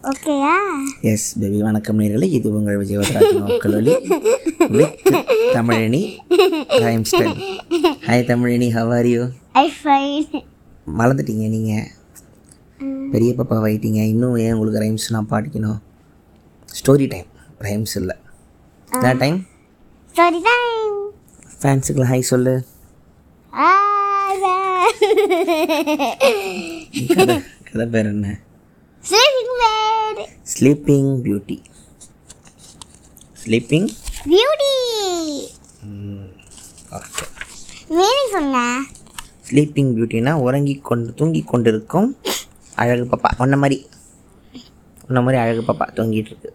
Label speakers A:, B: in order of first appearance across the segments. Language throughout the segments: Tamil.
A: ஓகேயா
B: எஸ் பேபி வணக்கம் நேர்களே இது உங்கள் விஜயவதராஜன் மக்களொலி with Tamilini rhyme style hi Tamilini how are you
A: I fine
B: மறந்துட்டீங்க நீங்கள் பெரிய பாப்பா வைட்டீங்க இன்னும் ஏன் உங்களுக்கு ரைம்ஸ் நான் பாடிக்கணும் ஸ்டோரி டைம் ரைம்ஸ் இல்லை என்ன டைம்
A: ஸ்டோரி டைம்
B: ஃபேன்ஸுக்கு ஹாய் சொல்லு கதை கதை பேர் என்ன
A: sleeping bad
B: sleeping beauty sleeping
A: beauty
B: okay
A: meaning சொன்ன
B: ஸ்லீப்பிங் பியூட்டினா உறங்கி கொண்டு தூங்கி கொண்டிருக்கும் அழகு பாப்பா உன்ன மாதிரி உன்ன மாதிரி அழகு பாப்பா தூங்கிட்டு இருக்கு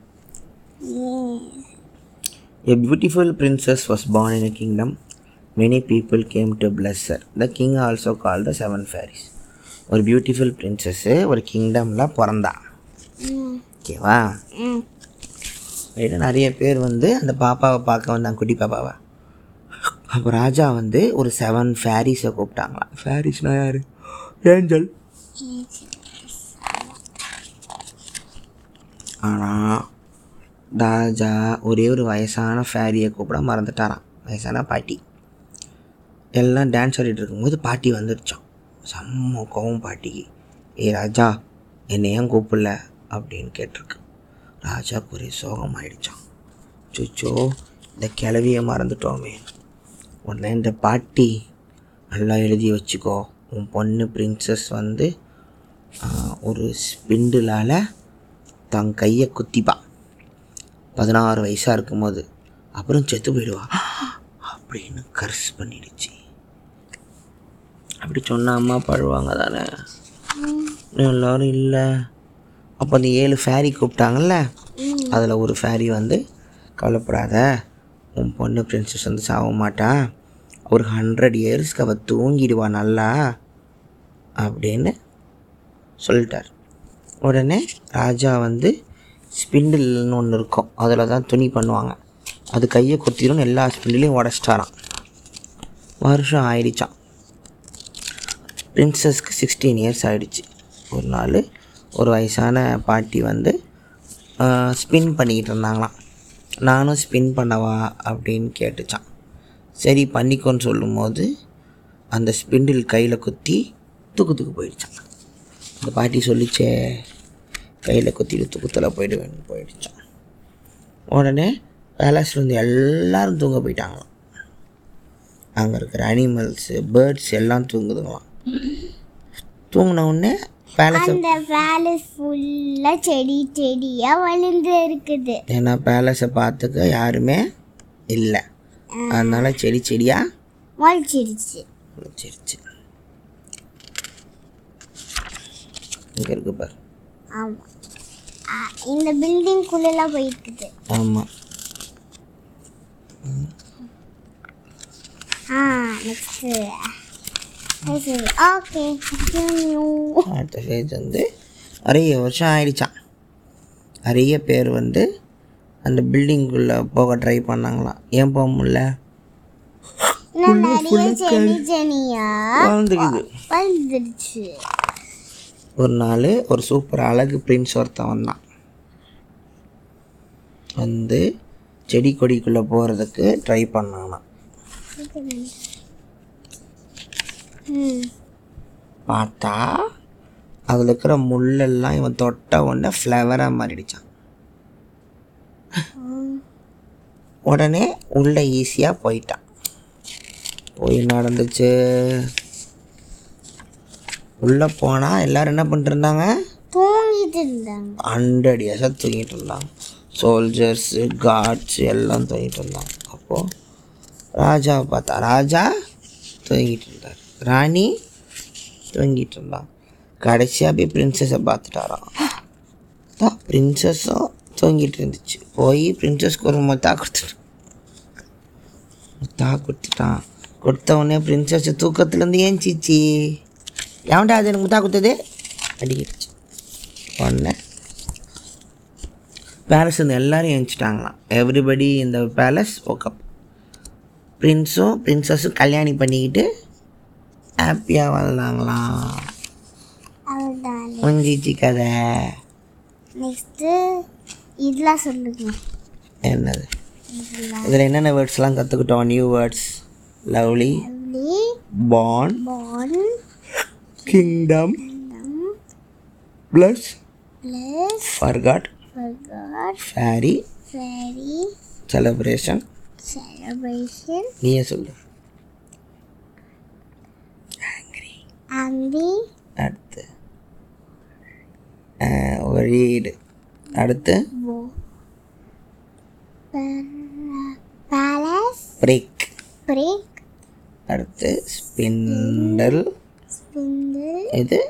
B: A beautiful princess was born in a kingdom. Many people came to bless her. The king also called the seven fairies. ஒரு பியூட்டிஃபுல் பிரின்சஸ்ஸு ஒரு கிங்டமில் பிறந்தா ஓகேவா
A: ம்
B: ரைட்டு நிறைய பேர் வந்து அந்த பாப்பாவை பார்க்க வந்தாங்க குட்டி பாப்பாவை அப்போ ராஜா வந்து ஒரு செவன் ஃபேரிஸை கூப்பிட்டாங்களாம் ஃபேரிஸ்னா யார் ஏஞ்சல் ஆனால் ராஜா ஒரே ஒரு வயசான ஃபேரியை கூப்பிட மறந்துட்டாராம் வயசான பாட்டி எல்லாம் டான்ஸ் ஆடிட்டு இருக்கும்போது பாட்டி வந்துடுச்சான் செம்ம கோவம் பாட்டிக்கு ஏ ராஜா என்னை ஏன் கூப்பிடல அப்படின்னு கேட்டிருக்கு ராஜாவுக்கு ஒரே சோகம் ஆயிடுச்சான் சுச்சோ இந்த கிளவியை மறந்துட்டோமே உடனே இந்த பாட்டி நல்லா எழுதி வச்சுக்கோ உன் பொண்ணு பிரின்சஸ் வந்து ஆஹ், ஒரு ஸ்பிண்டிலால் தன் கையை குத்திப்பா பதினாறு வயசாக இருக்கும்போது அப்புறம் செத்து போயிடுவா அப்படின்னு கர்ஸ் பண்ணிடுச்சு அப்படி சொன்னா அம்மா பழுவாங்க தானே எல்லாரும் இல்லை அப்போ அந்த ஏழு ஃபேரி கூப்பிட்டாங்கல்ல அதில் ஒரு ஃபேரி வந்து கவலைப்படாத உன் பொண்ணு பிரின்சஸ் வந்து சாக மாட்டா ஒரு ஹண்ட்ரட் இயர்ஸ்க்கு அவள் தூங்கிடுவா நல்லா அப்படின்னு சொல்லிட்டார் உடனே ராஜா வந்து ஸ்பிண்டில்னு ஒன்று இருக்கும் அதில் தான் துணி பண்ணுவாங்க அது கையை கொத்திடும் எல்லா ஸ்பிண்டிலையும் உடச்சிட்டாராம் வருஷம் ஆயிடுச்சான் பிரின்சஸ்க்கு சிக்ஸ்டீன் இயர்ஸ் ஆயிடுச்சு ஒரு நாள் ஒரு வயசான பாட்டி வந்து ஸ்பின் பண்ணிக்கிட்டு இருந்தாங்களாம் நானும் ஸ்பின் பண்ணவா அப்படின்னு கேட்டுச்சான் சரி பண்ணிக்கோன்னு சொல்லும்போது அந்த ஸ்பிண்டில் கையில் குத்தி தூக்கத்துக்கு போயிடுச்சான் அந்த பாட்டி சொல்லிச்சே கையில் குத்திட்டு தூக்கத்தில் போயிடுவேன்னு போயிடுச்சான் உடனே பேலஸில் இருந்து எல்லாரும் தூங்க போயிட்டாங்களாம் அங்கே இருக்கிற அனிமல்ஸு பேர்ட்ஸ் எல்லாம் தூங்குதுங்களாம் தூங்கின உடனே பேலஸை
A: அந்த பேலஸ் ஃபுல்லா செடி செடியா வளர்ந்து இருக்குது
B: ஏன்னா பேலஸை பார்த்துக்க யாருமே இல்லை அதனால செடி செடியாக
A: முளைச்சிருச்சு
B: வச்சிருச்சு இங்கே இருக்கு பாரு
A: ஆமா ஆ, இந்த பில்டிங்குள்ளெல்லாம் போயிருக்குது
B: ஆமாம்
A: ஆ நெக்ஸ்ட் ஓகே கண்டினியூ
B: அடுத்த ஃபேஸ் வந்து நிறைய வருஷம் ஆயிடுச்சான் நிறைய பேர் வந்து அந்த பில்டிங்குள்ளே போக ட்ரை பண்ணாங்களாம் ஏன் போக முடியல
A: இன்னும் நிறைய செடி செடியா
B: வாழ்ந்துக்குது
A: வந்துருச்சு
B: ஒரு நாள் ஒரு சூப்பர் அழகு பிரின்ஸ் ஒருத்தன் வந்தான் வந்து செடி கொடிக்குள்ளே போகிறதுக்கு ட்ரை பண்ணானாம்
A: ம்
B: பார்த்தா அதில் இருக்கிற முள்ளெல்லாம் இவன் தொட்ட உடனே ஃப்ளவராக மாறிடுச்சான் உடனே உள்ளே ஈஸியாக போயிட்டான் போய் நடந்துச்சு உள்ளே போனால் எல்லோரும் என்ன பண்ணிட்டு இருந்தாங்க
A: தூங்கிட்டு இருந்தாங்க
B: ஹண்ட்ரட் இயர்ஸாக தூங்கிட்டு இருந்தாங்க சோல்ஜர்ஸு கார்ட்ஸ் எல்லாம் தூங்கிட்டு இருந்தாங்க அப்போது ராஜாவை பார்த்தா ராஜா தூங்கிட்டு இருந்தார் ராணி தூங்கிட்டு இருந்தாங்க கடைசியாக போய் பிரின்சஸை பார்த்துட்டாராம் தான் பிரின்சஸும் தூங்கிட்டு இருந்துச்சு போய் பிரின்சஸ்க்கு ஒரு முத்தா கொடுத்துட்டு முத்தா கொடுத்துட்டான் கொடுத்த உடனே பிரின்சஸ் தூக்கத்துலேருந்து ஏஞ்சிச்சு எவன்டா அது எனக்கு முத்தா கொடுத்தது அடிக்கிடுச்சு உடனே பேலஸ் இருந்து எல்லாரும் எழுந்துட்டாங்களாம் எவ்ரிபடி இந்த பேலஸ் ஓக்கப் பிரின்ஸும் பிரின்சஸும் கல்யாணி பண்ணிக்கிட்டு ஹாப்பியாக வாழ்ந்தாங்களாம்
A: அவ்வளோதான்
B: முடிஞ்சிச்சு கதை
A: நெக்ஸ்ட்டு இதெல்லாம் சொல்லுங்க
B: என்னது இதில் என்னென்ன வேர்ட்ஸ்லாம் கற்றுக்கிட்டோம் new words lovely
A: lovely
B: born
A: born
B: kingdom bless
A: bless
B: forgot
A: forgot
B: fairy
A: fairy
B: celebration
A: celebration
B: நீயே சொல்லு
A: ஆங்கிரி
B: அடுத்து ரீடு அடுத்து
A: பேலஸ்
B: பிரேக்
A: பிரேக்
B: அடுத்து ஸ்பிண்டல்
A: ஸ்பிண்டில்
B: இது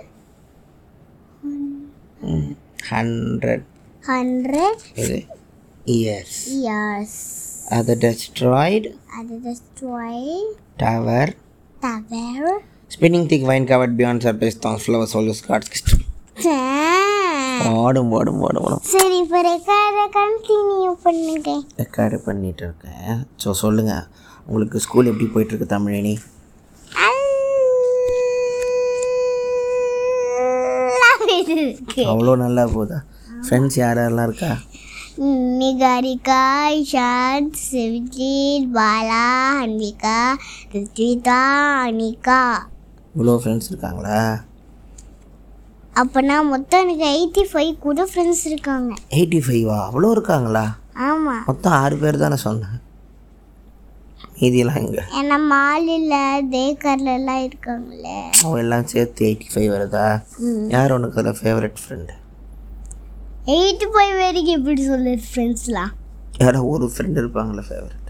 B: ஹண்ட்ரட்
A: ஹண்ட்ரட்
B: இது இயர்ஸ்
A: இயர்ஸ்
B: அது டெஸ்ட்ராய்டு
A: அது destroy
B: tower
A: tower
B: spinning thick vine covered beyond surface தான் ஃப்ளவர் சோல்ஸ் கார்ட்ஸ் ஓடும் ஓடும் ஓடும் ஓடும்
A: சரி இப்போ ரெக்கார்டை கண்டினியூ பண்ணுங்க
B: ரெக்கார்டு பண்ணிட்டு இருக்கேன் ஸோ சொல்லுங்கள் உங்களுக்கு ஸ்கூல் எப்படி போயிட்டுருக்கு தமிழினி
A: இருக்கு
B: அவ்வளோ நல்லா போகுதா ஃப்ரெண்ட்ஸ் யாரெல்லாம் இருக்கா
A: நிகாரிகா இஷாந்த் செவிஜித் பாலா அன்விகா ரித்விகா அனிகா
B: இவ்வளோ ஃப்ரெண்ட்ஸ் இருக்காங்களா
A: அப்போனா மொத்தம் எனக்கு எயிட்டி ஃபைவ் கூட ஃப்ரெண்ட்ஸ் இருக்காங்க
B: எயிட்டி ஃபைவா அவ்வளோ இருக்காங்களா
A: ஆமாம்
B: மொத்தம் ஆறு பேர் தானே சொன்னேன் மீதியெல்லாம் எங்கே
A: ஏன்னா மாலில் தேக்கர்லாம் இருக்காங்களே
B: அவன் எல்லாம் சேர்த்து எயிட்டி ஃபைவ் வருதா யார் உனக்கு அதில் ஃபேவரட் ஃப்ரெண்டு
A: எயிட்டி ஃபைவ் வரைக்கும் எப்படி சொல்லு ஃப்ரெண்ட்ஸ்லாம்
B: யாரோ ஒரு ஃப்ரெண்டு இருப்பாங்களே ஃபேவரட்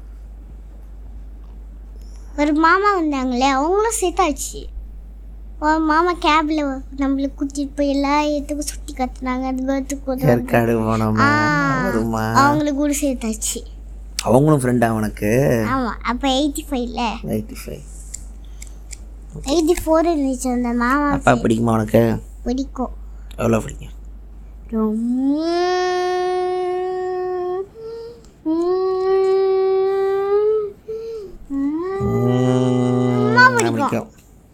A: ஒரு மாமா வந்தாங்களே அவங்களும் சேர்த்தாச்சு ஒரு மாமா கேப்ல நம்மள கூட்டிட்டு போய் எல்லா இடத்துக்கும் சுற்றி கத்துனாங்க அது பேர்த்துக்கு உதவுனாங்க.
B: ஏற்காடு போனோமா வருமா
A: அவங்களுக்கு கூட சேர்த்தாச்சு
B: அவங்களும் ஃப்ரெண்டா அவனுக்கு
A: ஆமாம் அப்போ எயிட்டி ஃபைவ்ல
B: எயிட்டி ஃபைவ்
A: எயிட்டி ஃபோர் இருந்துச்சு அந்த மாமா
B: அப்பா பிடிக்குமா உனக்கு
A: பிடிக்கும்
B: எவ்வளோ பிடிக்கும்
A: ரொம்ப
B: உம், பிடிக்கும்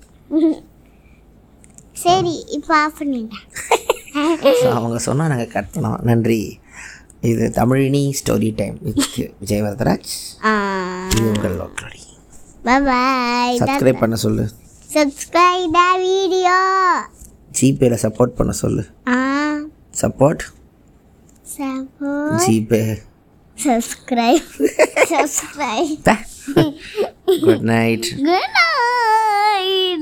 A: சரி இப்போ ஆஃப் பண்ணிட்டேன்
B: ஸோ அவங்க சொன்னால் நாங்கள் கட்டணும் நன்றி இது Tamilini story time with Vijay Varadaraj இது உங்கள் லோக்கலடி
A: பாய்
B: சப்ஸ்கிரைப் பண்ண சொல்லு
A: சப்ஸ்கிரைப் த வீடியோ
B: ஜிபேல சப்போர்ட் பண்ண சொல்லு
A: ஆ
B: support
A: support
B: GPay
A: subscribe subscribe
B: good night
A: good night